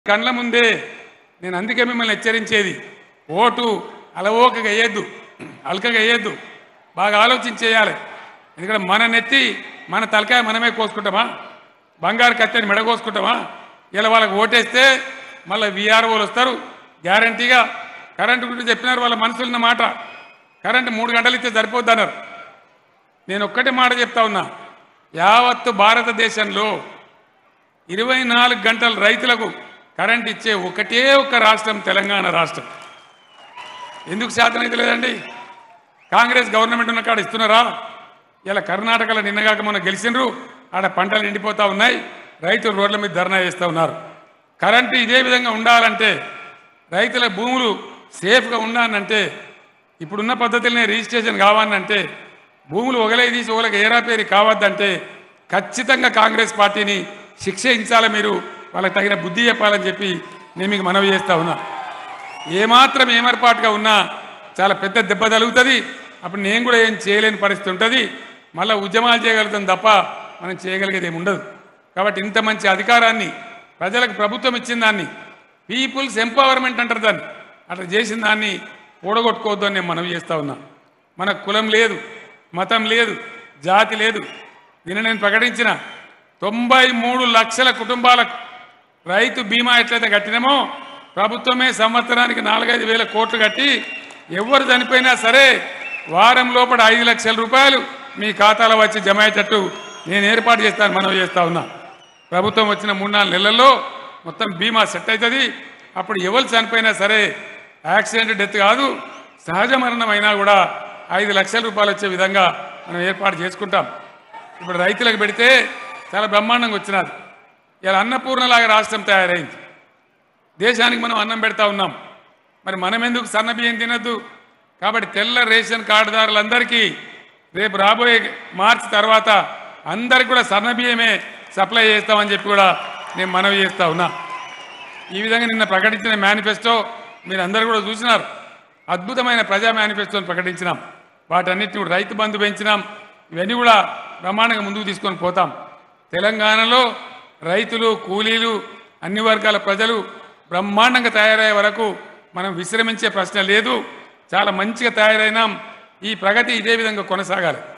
కండ్ల ముందే నేను అందుకే మిమ్మల్ని హెచ్చరించేది ఓటు అలవోకగా వేయద్దు అలకగా వేయద్దు బాగా ఆలోచించేయాలి ఎందుకంటే మన నెత్తి మన తలకాయ మనమే కోసుకుంటామా బంగారు కత్తెని మెడ కోసుకుంటామా ఇలా వాళ్ళకి ఓటేస్తే మళ్ళీ విఆర్ఓలు వస్తారు గ్యారంటీగా కరెంటు గురించి చెప్పినారు వాళ్ళ మనసులున్న మాట కరెంటు మూడు గంటలు ఇస్తే సరిపోద్ది అన్నారు నేను ఒక్కటే మాట చెప్తా ఉన్నా యావత్తు భారతదేశంలో ఇరవై నాలుగు గంటలు రైతులకు కరెంట్ ఇచ్చే ఒకటే ఒక రాష్ట్రం తెలంగాణ రాష్ట్రం ఎందుకు శాతం అయితే లేదండి కాంగ్రెస్ గవర్నమెంట్ ఉన్న కాడ ఇస్తున్నారా ఇలా కర్ణాటకలో నిన్నగాక మొన్న గెలిచిండ్రు ఆడ పంటలు ఎండిపోతా ఉన్నాయి రైతులు రోడ్ల మీద ధర్నా చేస్తూ ఉన్నారు కరెంటు ఇదే విధంగా ఉండాలంటే రైతుల భూములు సేఫ్గా ఉండాలంటే ఇప్పుడున్న పద్ధతులనే రిజిస్ట్రేషన్ కావాలంటే భూములు ఒకలే తీసి ఒకరికి ఏరాపేరి కావద్దంటే ఖచ్చితంగా కాంగ్రెస్ పార్టీని శిక్షించాలి మీరు వాళ్ళకి తగిన బుద్ధి చెప్పాలని చెప్పి నేను మీకు మనవి చేస్తా ఉన్నా ఏమాత్రం ఏమర్పాటుగా ఉన్నా చాలా పెద్ద దెబ్బ తగులుతుంది అప్పుడు నేను కూడా ఏం చేయలేని పరిస్థితి ఉంటుంది మళ్ళీ ఉద్యమాలు చేయగలుగుతాం తప్ప మనం చేయగలిగేది ఏమి ఉండదు కాబట్టి ఇంత మంచి అధికారాన్ని ప్రజలకు ప్రభుత్వం ఇచ్చిన దాన్ని పీపుల్స్ ఎంపవర్మెంట్ అంటారు దాన్ని అట్లా చేసిన దాన్ని ఓడగొట్టుకోవద్దు అని నేను మనవి చేస్తా ఉన్నా మనకు కులం లేదు మతం లేదు జాతి లేదు నిన్న నేను ప్రకటించిన తొంభై మూడు లక్షల కుటుంబాలకు రైతు బీమా ఎట్లయితే కట్టినామో ప్రభుత్వమే సంవత్సరానికి నాలుగైదు వేల కోట్లు కట్టి ఎవరు చనిపోయినా సరే వారం లోపల ఐదు లక్షల రూపాయలు మీ ఖాతాలో వచ్చి జమ అయ్యేటట్టు నేను ఏర్పాటు చేస్తాను మనం చేస్తా ఉన్నా ప్రభుత్వం వచ్చిన మూడు నాలుగు నెలల్లో మొత్తం బీమా సెట్ అవుతుంది అప్పుడు ఎవరు చనిపోయినా సరే యాక్సిడెంట్ డెత్ కాదు సహజ మరణం అయినా కూడా ఐదు లక్షల రూపాయలు వచ్చే విధంగా మనం ఏర్పాటు చేసుకుంటాం ఇప్పుడు రైతులకు పెడితే చాలా బ్రహ్మాండంగా వచ్చినది ఇలా అన్నపూర్ణలాగా రాష్ట్రం తయారైంది దేశానికి మనం అన్నం పెడతా ఉన్నాం మరి మనం ఎందుకు సన్న బియ్యం తినద్దు కాబట్టి తెల్ల రేషన్ కార్డుదారులందరికీ రేపు రాబోయే మార్చి తర్వాత అందరికి కూడా సన్న బియ్యమే సప్లై చేస్తామని చెప్పి కూడా నేను మనవి చేస్తా ఉన్నా ఈ విధంగా నిన్న ప్రకటించిన మేనిఫెస్టో మీరు అందరు కూడా చూసినారు అద్భుతమైన ప్రజా మేనిఫెస్టోని ప్రకటించినాం వాటన్నిటిని కూడా రైతు బంధు పెంచినాం ఇవన్నీ కూడా బ్రహ్మాండంగా ముందుకు తీసుకొని పోతాం తెలంగాణలో రైతులు కూలీలు అన్ని వర్గాల ప్రజలు బ్రహ్మాండంగా తయారయ్యే వరకు మనం విశ్రమించే ప్రశ్న లేదు చాలా మంచిగా తయారైనాం ఈ ప్రగతి ఇదే విధంగా కొనసాగాలి